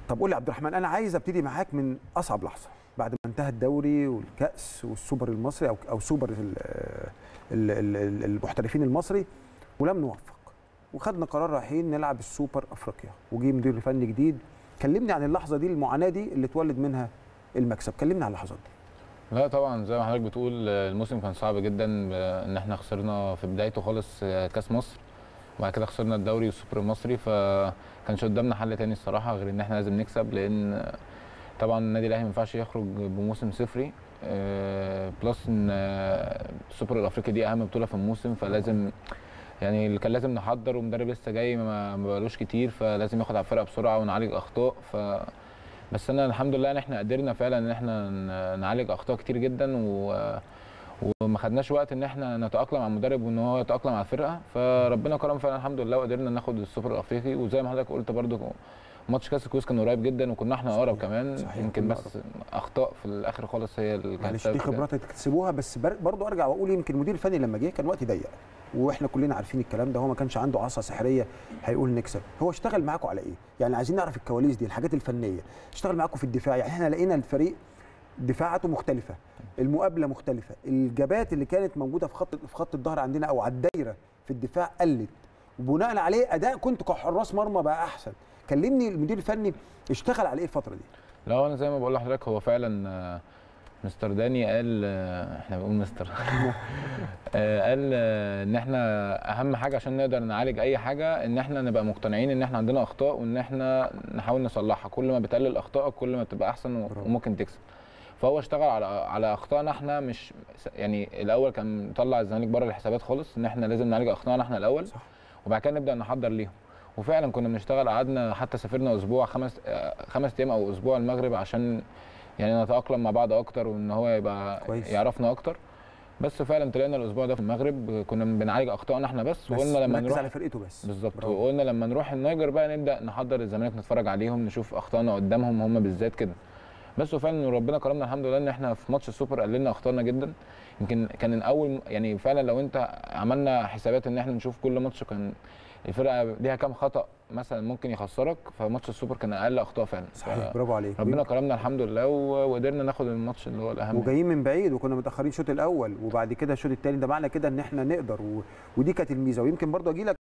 طب قول لي عبد الرحمن انا عايز ابتدي معاك من اصعب لحظه بعد ما انتهى الدوري والكاس والسوبر المصري او او سوبر ال- ال- ال- ال- المحترفين المصري ولم نوفق وخدنا قرار رايحين نلعب السوبر افريقيا وجي مدير فني جديد كلمني عن اللحظه دي المعاناه دي اللي اتولد منها المكسب كلمني عن اللحظات دي لا طبعا زي ما حضرتك بتقول آه، الموسم كان صعب جدا آه، ان احنا خسرنا في بدايته خالص آه، كاس مصر وبعد كده خسرنا الدوري والسوبر المصري فكانش قدامنا حل تاني الصراحه غير ان احنا لازم نكسب لان آه، طبعا النادي الاهلي ما ينفعش يخرج بموسم صفري آه، بلس ان آه، السوبر الافريقي دي اهم بطوله في الموسم فلازم يعني اللي كان لازم نحضر ومدرب لسه جاي ما ما بقالوش كتير فلازم ياخد على الفرقه بسرعه ونعالج اخطاء ف بس انا الحمد لله ان احنا قدرنا فعلا ان احنا ن- نعالج اخطاء كتير جدا و وما خدناش وقت ان احنا نتاقلم مع المدرب وان هو يتاقلم على الفرقه فربنا كرم فعلا الحمد لله وقدرنا ناخد السوبر الافريقي وزي ما حضرتك قلت برضو ماتش كاس الكؤوس كان قريب جدا وكنا احنا اقرب صحيح، كمان صحيح، يمكن كنا بس اخطاء في الاخر خالص هي اللي كانت معلش سبب دي في ده. خبرات تكتسبوها بس بر- برضو ارجع واقول يمكن المدير الفني لما جه كان وقت ضيق واحنا كلنا عارفين الكلام ده هو ما كانش عنده عصا سحريه هيقول نكسب هو اشتغل معاكم على ايه يعني عايزين نعرف الكواليس دي الحاجات الفنيه اشتغل معاكم في الدفاع يعني احنا لقينا الفريق دفاعاته مختلفه المقابله مختلفه الجبات اللي كانت موجوده في خط في خط الظهر عندنا او على الدايره في الدفاع قلت وبناء عليه اداء كنت كحراس مرمى بقى احسن كلمني المدير الفني اشتغل على ايه الفتره دي لا هو انا زي ما بقول لحضرتك هو فعلا آه، مستر داني قال آه، احنا بنقول مستر آه، قال آه، ان احنا اهم حاجه عشان نقدر نعالج اي حاجه ان احنا نبقى مقتنعين ان احنا عندنا اخطاء وان احنا نحاول نصلحها كل ما بتقلل اخطائك كل ما تبقى احسن و- برافو. وممكن تكسب فهو اشتغل على على اخطائنا احنا مش يعني الاول كان مطلع الزمالك بره الحسابات خالص ان احنا لازم نعالج اخطائنا احنا الاول صح. وبعد كده نبدا نحضر ليهم وفعلا كنا بنشتغل قعدنا حتى سافرنا اسبوع خمس آه، خمس ايام او اسبوع المغرب عشان يعني نتاقلم مع بعض اكتر وان هو يبقى كويس. يعرفنا اكتر بس فعلا طلعنا الاسبوع ده في المغرب كنا بنعالج اخطائنا احنا بس, بس وقلنا لما مركز نروح على فرقته بس بالظبط برافو. وقلنا لما نروح النيجر بقى نبدا نحضر الزمالك نتفرج عليهم نشوف اخطائنا قدامهم هم بالذات كده بس وفعلا ربنا كرمنا الحمد لله ان احنا في ماتش السوبر قللنا اخطائنا جدا يمكن كان الاول يعني فعلا لو انت عملنا حسابات ان احنا نشوف كل ماتش كان الفرقه ليها كام خطا مثلا ممكن يخسرك فماتش السوبر كان اقل اخطاء فعلا صحيح برافو عليك ربنا كرمنا الحمد لله و- وقدرنا ناخد الماتش اللي هو الاهم وجايين من بعيد وكنا متاخرين الشوط الاول وبعد كده الشوط الثاني ده معنى كده ان احنا نقدر و... ودي كانت الميزه ويمكن برضه اجي لك